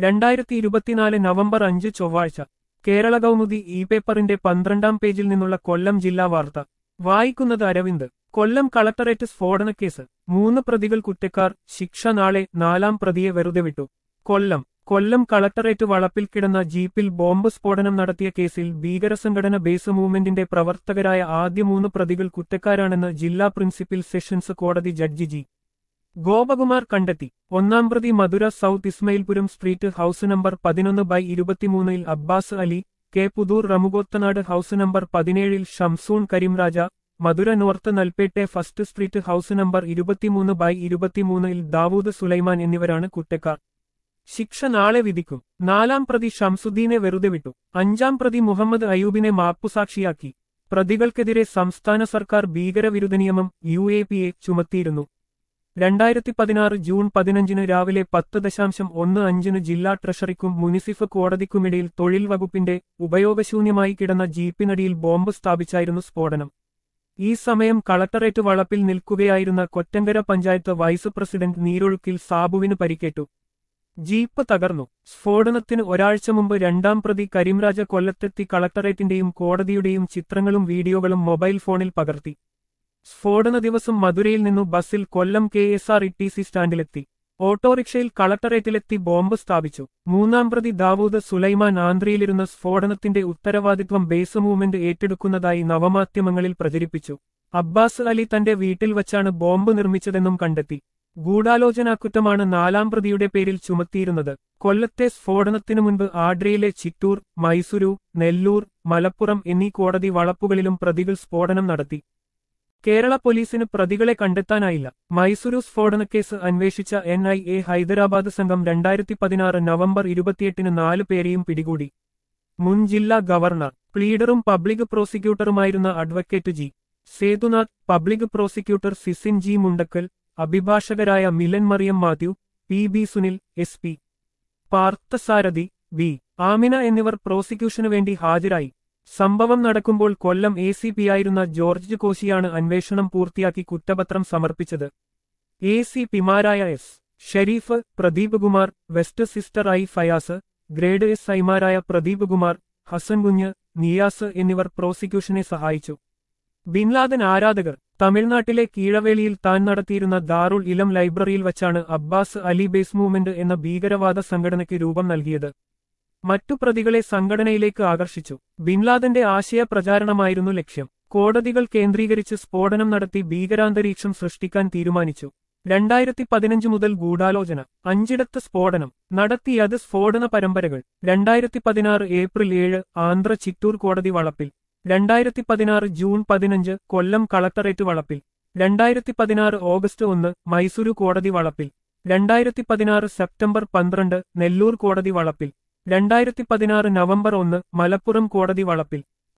രണ്ടായിരത്തി ഇരുപത്തിനാല് നവംബർ അഞ്ച് ചൊവ്വാഴ്ച കേരള കൗമുദി ഇ പേപ്പറിന്റെ പന്ത്രണ്ടാം പേജിൽ നിന്നുള്ള കൊല്ലം ജില്ലാ വാർത്ത വായിക്കുന്നത് അരവിന്ദ് കൊല്ലം കളക്ടറേറ്റ് സ്ഫോടനക്കേസ് മൂന്ന് പ്രതികൾ കുറ്റക്കാർ ശിക്ഷ നാളെ നാലാം പ്രതിയെ വെറുതെ വിട്ടു കൊല്ലം കൊല്ലം കളക്ടറേറ്റ് വളപ്പിൽ കിടന്ന ജീപ്പിൽ ബോംബ് സ്ഫോടനം നടത്തിയ കേസിൽ ഭീകരസംഘടന ബേസ് മൂവ്മെന്റിന്റെ പ്രവർത്തകരായ ആദ്യ മൂന്ന് പ്രതികൾ കുറ്റക്കാരാണെന്ന് ജില്ലാ പ്രിൻസിപ്പൽ സെഷൻസ് കോടതി ജഡ്ജി ജി ഗോപകുമാർ കണ്ടെത്തി ഒന്നാം പ്രതി Madurai south Ismailpuram street house number പതിനൊന്ന് ബൈ ഇരുപത്തിമൂന്നിൽ അബ്ബാസ് അലി കെ പുതൂർ റമുഗോത്തനാട് ഹൌസ് നമ്പർ പതിനേഴിൽ Shamsun Karimraja Madurai north Nelpettai first street house number ഇരുപത്തിമൂന്ന് ബൈ ഇരുപത്തിമൂന്നിൽ ദാവൂദ് സുലൈമാൻ എന്നിവരാണ് കുറ്റക്കാർ ശിക്ഷ നാളെ വിധിക്കും നാലാം പ്രതി ഷംസുദ്ദീനെ വെറുതെ വിട്ടു അഞ്ചാം പ്രതി മുഹമ്മദ് അയൂബിനെ മാപ്പുസാക്ഷിയാക്കി പ്രതികൾക്കെതിരെ സംസ്ഥാന സർക്കാർ ഭീകരവിരുദ്ധ നിയമം യു എ പി എ ചുമത്തിയിരുന്നു രണ്ടായിരത്തി പതിനാറ് ജൂൺ പതിനഞ്ചിന് രാവിലെ പത്ത് ദശാംശം ഒന്ന് അഞ്ചിന് ജില്ലാ ട്രഷറിക്കും മുനിസിഫ് കോടതിക്കുമിടയിൽ തൊഴിൽ വകുപ്പിന്റെ ഉപയോഗശൂന്യമായി കിടന്ന ജീപ്പിനടിയിൽ ബോംബ് സ്ഥാപിച്ചായിരുന്നു സ്ഫോടനം ഈ സമയം കളക്ടറേറ്റ് വളപ്പിൽ നിൽക്കുകയായിരുന്ന കൊറ്റങ്കര പഞ്ചായത്ത് വൈസ് പ്രസിഡന്റ് നീരൊഴുക്കിൽ സാബുവിന് പരിക്കേറ്റു ജീപ്പ് തകർന്നു സ്ഫോടനത്തിന് ഒരാഴ്ച മുമ്പ് രണ്ടാം പ്രതി കരീംരാജ കൊല്ലത്തെത്തി കളക്ടറേറ്റിന്റെയും കോടതിയുടെയും ചിത്രങ്ങളും വീഡിയോകളും മൊബൈൽ ഫോണിൽ പകർത്തി സ്ഫോടന ദിവസം മധുരയിൽ നിന്നു ബസ്സിൽ Kollam K S R T C സി സ്റ്റാൻഡിലെത്തി ഓട്ടോറിക്ഷയിൽ കളക്ടറേറ്റിലെത്തി ബോംബ് സ്ഥാപിച്ചു മൂന്നാം പ്രതി ദാവൂദ് സുലൈമാൻ ആന്ധ്രയിലിരുന്ന സ്ഫോടനത്തിന്റെ ഉത്തരവാദിത്വം ബേസ് മൂവ്മെന്റ് ഏറ്റെടുക്കുന്നതായി നവമാധ്യമങ്ങളിൽ പ്രചരിപ്പിച്ചു അബ്ബാസ് അലി തന്റെ വീട്ടിൽ വച്ചാണ് ബോംബ് നിർമ്മിച്ചതെന്നും കണ്ടെത്തി ഗൂഢാലോചനാക്കുറ്റമാണ് നാലാം പ്രതിയുടെ പേരിൽ ചുമത്തിയിരുന്നത് കൊല്ലത്തെ സ്ഫോടനത്തിനു മുൻപ് ആഡ്രയിലെ ചിറ്റൂർ മൈസൂരു നെല്ലൂർ മലപ്പുറം എന്നീ കോടതി വളപ്പുകളിലും പ്രതികൾ സ്ഫോടനം നടത്തി കേരള പോലീസിന് പ്രതികളെ കണ്ടെത്താനായില്ല മൈസൂരു സ്ഫോടനക്കേസ് അന്വേഷിച്ച എൻ ഐ എ ഹൈദരാബാദ് സംഘം രണ്ടായിരത്തി പതിനാറ് നവംബർ ഇരുപത്തിയെട്ടിന് നാലു പേരെയും പിടികൂടി മുൻ ജില്ലാ ഗവർണർ പ്ലീഡറും പബ്ലിക് പ്രോസിക്യൂട്ടറുമായിരുന്ന advocate G Sethunath public prosecutor Sisin G Mundakkal അഭിഭാഷകരായ Milan Mariyam Mathew P B Sunil S P Parthasarathy V Amina എന്നിവർ പ്രോസിക്യൂഷനു വേണ്ടി ഹാജരായി സംഭവം നടക്കുമ്പോൾ കൊല്ലം എ സി പിയായിരുന്ന ജോർജ് കോശിയാണ് അന്വേഷണം പൂർത്തിയാക്കി കുറ്റപത്രം സമർപ്പിച്ചത് എ സി പിമാരായ S Sherif Pradeep Kumar west sister I Fayas grade S ഐമാരായ പ്രദീപ് കുമാർ ഹസൻ കുഞ്ഞ് നിയാസ് എന്നിവർ പ്രോസിക്യൂഷനെ സഹായിച്ചു ബിൻലാദൻ ആരാധകർ തമിഴ്നാട്ടിലെ കീഴവേലിയിൽ താൻ നടത്തിയിരുന്ന ദാറുൾ ഇലം ലൈബ്രറിയിൽ വച്ചാണ് അബ്ബാസ് അലി ബേസ് മൂവ്മെന്റ് എന്ന ഭീകരവാദ സംഘടനയ്ക്ക് രൂപം നൽകിയത് മറ്റു പ്രതികളെ സംഘടനയിലേക്ക് ആകർഷിച്ചു ബിൻലാദന്റെ ആശയ പ്രചാരണമായിരുന്നു ലക്ഷ്യം കോടതികൾ കേന്ദ്രീകരിച്ച് സ്ഫോടനം നടത്തി ഭീകരാന്തരീക്ഷം സൃഷ്ടിക്കാൻ തീരുമാനിച്ചു രണ്ടായിരത്തി പതിനഞ്ച് മുതൽ ഗൂഢാലോചന അഞ്ചിടത്ത് സ്ഫോടനം നടത്തിയത് സ്ഫോടന പരമ്പരകൾ രണ്ടായിരത്തി പതിനാറ് ഏപ്രിൽ ഏഴ് ആന്ധ്ര ചിറ്റൂർ കോടതി വളപ്പിൽ രണ്ടായിരത്തി പതിനാറ് ജൂൺ പതിനഞ്ച് കൊല്ലം കളക്ടറേറ്റ് വളപ്പിൽ രണ്ടായിരത്തി പതിനാറ് ഓഗസ്റ്റ് ഒന്ന് മൈസൂരു കോടതി വളപ്പിൽ രണ്ടായിരത്തി പതിനാറ് സെപ്റ്റംബർ പന്ത്രണ്ട് നെല്ലൂർ കോടതി വളപ്പിൽ രണ്ടായിരത്തി പതിനാറ് നവംബർ ഒന്ന് മലപ്പുറം കോടതി വളപ്പിൽ